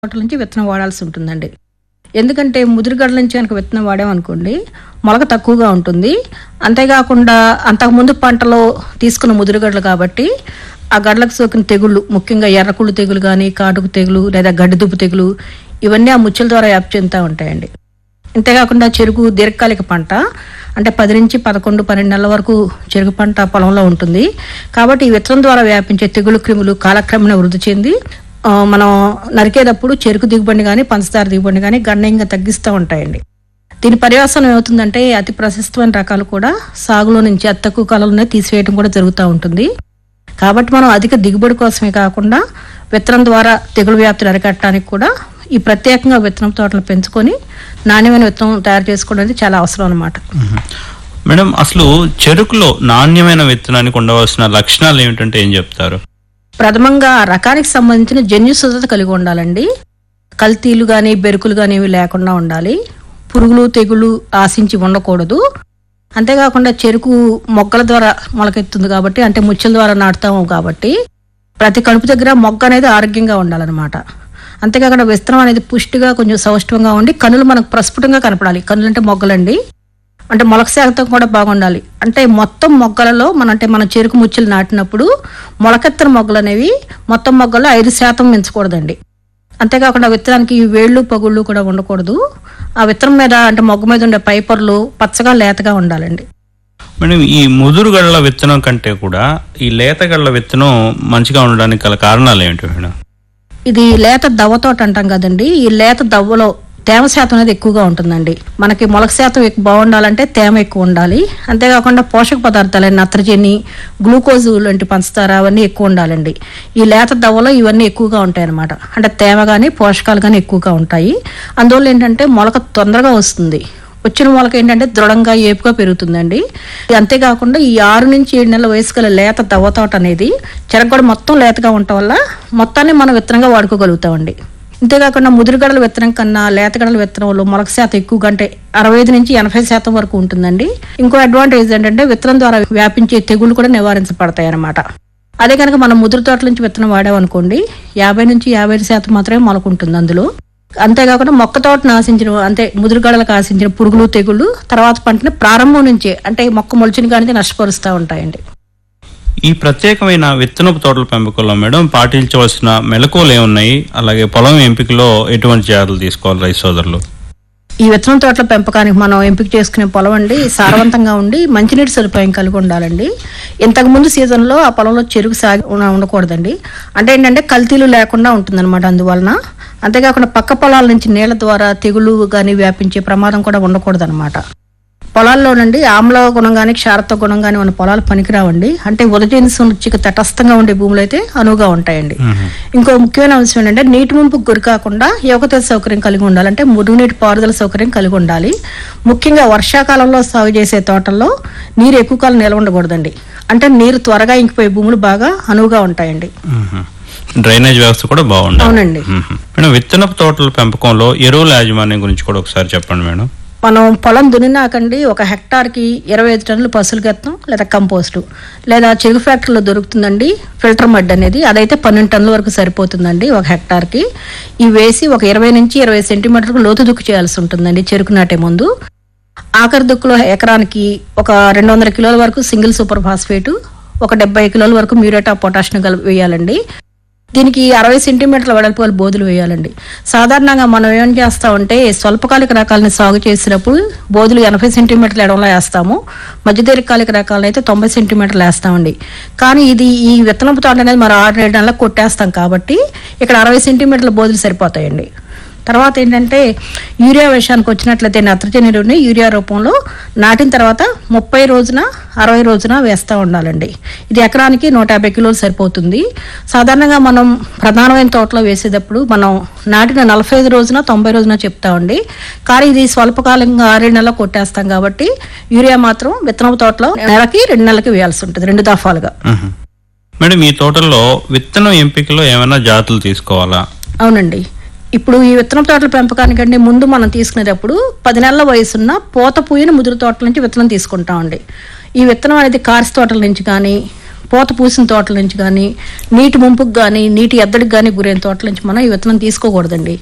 తోటల నుంచి విత్తనం వాడాల్సి ఉంటుందండి ఎందుకంటే ముదురుగడ్డల నుంచి కనుక విత్తనం వాడామనుకోండి మొలక తక్కువగా ఉంటుంది అంతేకాకుండా అంతకుముందు పంటలో తీసుకున్న ముదురుగడ్డలు కాబట్టి ఆ గడ్డలకు సోకిన తెగుళ్ళు ముఖ్యంగా ఎర్రకుళ్ళు తెగులు కానీ కాటుకు తెగులు లేదా గడ్డిదుప్పు తెగులు ఇవన్నీ ఆ ముచ్చల ద్వారా వ్యాప్తి చెందుతూ ఉంటాయండి అంతేకాకుండా చెరుకు దీర్ఘకాలిక పంట అంటే పది నుంచి పదకొండు పన్నెండు నెలల వరకు చెరుకు పంట పొలంలో ఉంటుంది కాబట్టి ఈ విత్తనం ద్వారా వ్యాపించే తెగులు క్రిములు కాలక్రమేణా వృద్ధి చెంది ఆ, మనం నరికేటప్పుడు చెరుకు దిగుబడి కానీ పంచదార దిగుబడి కానీ గణనీయంగా తగ్గిస్తూ ఉంటాయండి దీని పర్యవసానం ఏమవుతుందంటే అతి ప్రశస్తమైన రకాలు కూడా సాగులో నుంచి అతి తక్కువ కాలంలోనే తీసివేయడం కూడా జరుగుతూ ఉంటుంది కాబట్టి మనం అధిక దిగుబడి కోసమే కాకుండా విత్తనం ద్వారా తెగులు వ్యాప్తిని అరికట్టడానికి కూడా ఈ ప్రత్యేకంగా విత్తనం తోటలు పెంచుకొని నాణ్యమైన విత్తనం తయారు చేసుకోవడం అనేది చాలా అవసరం అనమాట మేడం అసలు చెరుకులో నాణ్యమైన విత్తనానికి ఉండవలసిన లక్షణాలు ఏమిటంటే ఏం చెప్తారు ప్రథమంగా ఆ రకానికి సంబంధించిన జన్యు శుద్ధత కలిగి ఉండాలండి కల్తీలు కానీ బెరుకులు కానీ ఇవి లేకుండా ఉండాలి పురుగులు తెగులు ఆశించి ఉండకూడదు అంతేకాకుండా చెరుకు మొగ్గల ద్వారా మొలకెత్తుంది కాబట్టి అంటే ముచ్చల ద్వారా నాటుతాము కాబట్టి ప్రతి కడుపు దగ్గర మొగ్గ అనేది ఆరోగ్యంగా ఉండాలన్నమాట అంతేకాకుండా విత్తనం అనేది పుష్టిగా కొంచెం సౌష్ఠవంగా ఉండి కనులు మనకు ప్రస్ఫుటంగా కనపడాలి కనులు అంటే మొగ్గలండి అంటే మొలక శాతం కూడా బాగుండాలి అంటే మొత్తం మొగ్గలలో మన అంటే మన చెరుకు ముచ్చులు నాటినప్పుడు మొలకెత్తన మొగ్గలు అనేవి మొత్తం మొగ్గల్లో ఐదు శాతం పెంచకూడదండి అంతేకాకుండా విత్తనానికి ఈ వేళ్ళు పగుళ్ళు కూడా ఉండకూడదు ఆ విత్తనం మీద అంటే మొగ్గ మీద ఉండే పైపర్లు పచ్చగా లేతగా ఉండాలండి మేడం ఈ ముదురు గళ్ళ విత్తనం కంటే కూడా ఈ లేత గళ్ళ విత్తనం మంచిగా ఉండడానికి గల కారణాలు ఏమిటి మేడం ఇది లేత దవ్వ తోట అంటాం కదండి ఈ లేత దవ్వలో తేమ శాతం అనేది ఎక్కువగా ఉంటుందండి మనకి మొలక శాతం ఎక్కువ బాగుండాలంటే తేమ ఎక్కువ ఉండాలి అంతేకాకుండా పోషక పదార్థాలు నత్రజని గ్లూకోజ్ లాంటి పంచదార అవన్నీ ఎక్కువ ఉండాలండి ఈ లేత దవ్వలో ఇవన్నీ ఎక్కువగా ఉంటాయి అన్నమాట అంటే తేమ కానీ పోషకాలు కానీ ఎక్కువగా ఉంటాయి అందువల్ల ఏంటంటే మొలక తొందరగా వస్తుంది వచ్చిన మొలక ఏంటంటే దృఢంగా ఏపుగా పెరుగుతుందండి అంతేకాకుండా ఈ ఆరు నుంచి ఏడు నెలల వయసు గల లేత దవ్వ తోట అనేది చెరగొడ మొత్తం లేతగా ఉండటం వల్ల మొత్తాన్ని మనం విత్తనంగా వాడుకోగలుగుతామండి అంతేకాకుండా ముదురుగడల విత్తనం కన్నా లేతగడల విత్తనంలో మొలక శాతం ఎక్కువగా అంటే అరవై ఐదు నుంచి ఎనభై శాతం వరకు ఉంటుందండి ఇంకో అడ్వాంటేజ్ ఏంటంటే విత్తనం ద్వారా వ్యాపించే తెగుళ్ళు కూడా నివారించబడతాయి అన్నమాట అదే కనుక మనం ముదురు తోటల నుంచి విత్తనం వాడామనుకోండి యాభై నుంచి యాభై ఐదు శాతం మాత్రమే మొలక ఉంటుంది అందులో అంతేకాకుండా మొక్క తోటను ఆశించిన అంటే ముదురుగడలకు ఆశించిన పురుగులు తెగుళ్ళు తర్వాత పంటని ప్రారంభం నుంచే అంటే మొక్క మొలిచిన కానీ నష్టపరుస్తూ ఉంటాయండి ఈ ప్రత్యేకమైన విత్తనపు తోటల పెంపకంలో మేడం పాటించవలసిన మెలకువలు ఏమున్నాయి అలాగే పొలం ఎంపికలో ఎటువంటి జాగ్రత్తలు తీసుకోవాలి రైతు సోదరులు ఈ విత్తనం తోటల పెంపకానికి మనం ఎంపిక చేసుకునే పొలం అండి సారవంతంగా ఉండి మంచినీటి సదుపాయం కలిగి ఉండాలండి ఇంతకు ముందు సీజన్లో ఆ పొలంలో చెరుకు సాగి ఉన్న- ఉండకూడదండి అంటే ఏంటంటే కల్తీలు లేకుండా ఉంటుందన్నమాట అందువలన అంతేకాకుండా పక్క పొలాల నుంచి నీళ్ల ద్వారా తెగులు కానీ వ్యాపించే ప్రమాదం కూడా ఉండకూడదన్నమాట పొలాల్లో నుండి ఆమ్ల గుణం కానీ క్షారత్వ గుణం కానీ ఉన్న పొలాలు పనికిరావండి అంటే ఉదజని సుచిక తటస్థంగా ఉండే భూములు అయితే అనువుగా ఉంటాయండి ఇంకో ముఖ్యమైన అంశం ఏంటంటే నీటి ముంపుకు గురి కాకుండా యువకత సౌకర్యం కలిగి ఉండాలి అంటే మురుగునీటి పారుదల సౌకర్యం కలిగి ఉండాలి ముఖ్యంగా వర్షాకాలంలో సాగు చేసే తోటల్లో నీరు ఎక్కువ కాలం నిల్వ ఉండకూడదండి అంటే నీరు త్వరగా ఇంకిపోయే భూములు బాగా అనువుగా ఉంటాయండి మ్మ్. డ్రైనేజ్ వ్యవస్థ కూడా బాగుండాలి అవునండి మ్మ్. మేడం విత్తనపు తోటల పెంపకంలో ఎరువుల యాజమాన్యం గురించి కూడా ఒకసారి చెప్పండి మేడం మనం పొలం దున్నినాకండి ఒక హెక్టార్కి ఇరవై ఐదు టన్నులు పసులు గెత్తం లేదా కంపోస్టు లేదా చెరుకు ఫ్యాక్టరీలో దొరుకుతుందండి ఫిల్టర్ మడ్ అనేది అదైతే పన్నెండు టన్నుల వరకు సరిపోతుందండి ఒక హెక్టార్కి ఇవి వేసి ఒక ఇరవై నుంచి ఇరవై సెంటీమీటర్లకు లోతు దుక్కు చేయాల్సి ఉంటుందండి చెరుకు నాటే ముందు ఆఖరి దుక్కులో ఎకరానికి ఒక రెండు వందల కిలోల వరకు సింగిల్ సూపర్ ఫాస్ఫేటు ఒక డెబ్బై కిలోల వరకు మ్యూరేట్ ఆఫ్ పొటాషియం కలిపి వేయాలండి దీనికి అరవై సెంటీమీటర్ల వెడల్పు గల బోధులు వేయాలండి సాధారణంగా మనం ఏం చేస్తామంటే స్వల్పకాలిక రకాలని సాగు చేసినప్పుడు బోధులు ఎనభై సెంటీమీటర్ల ఎడంలో వేస్తాము మధ్యదీర్ఘకాలిక రకాలను అయితే తొంభై సెంటీమీటర్లు వేస్తామండి కానీ ఇది ఈ విత్తనపు తోట అనేది మనం ఆరు ఏడు నెలలకు కొట్టేస్తాం కాబట్టి ఇక్కడ అరవై సెంటీమీటర్ల బోధులు సరిపోతాయండి తర్వాత ఏంటంటే యూరియా విషయానికి వచ్చినట్లయితే నత్రజని ఎరువుని యూరియా రూపంలో నాటిన తర్వాత ముప్పై రోజున అరవై రోజున వేస్తూ ఉండాలండి ఇది ఎకరానికి నూట యాభై కిలోలు సరిపోతుంది సాధారణంగా మనం ప్రధానమైన తోటలో వేసేటప్పుడు మనం నాటిన నలభై ఐదు రోజున తొంభై రోజున చెప్తామండి కానీ ఇది స్వల్పకాలంగా ఆరేడు నెలలు కొట్టేస్తాం కాబట్టి యూరియా మాత్రం విత్తనపు తోటలో నెలకి రెండు నెలలకి వేయాల్సి ఉంటుంది రెండు దఫాలుగా మ్మ్. మేడం ఈ తోటల్లో విత్తనం ఎంపికలో ఏమైనా జాగ్రత్తలు తీసుకోవాలా అవునండి ఇప్పుడు ఈ విత్తనం తోటల పెంపకానికంటే ముందు మనం తీసుకునేటప్పుడు పది నెలల వయసున్న పూత పూయిన ముదురు తోటల నుంచి విత్తనం తీసుకుంటామండి ఈ విత్తనం అనేది కార్స్ తోటల నుంచి కానీ పూత పూసిన తోటల నుంచి కానీ నీటి ముంపుకు కానీ నీటి ఎద్దడికి కానీ గురైన తోటల నుంచి మనం ఈ విత్తనం తీసుకోకూడదండి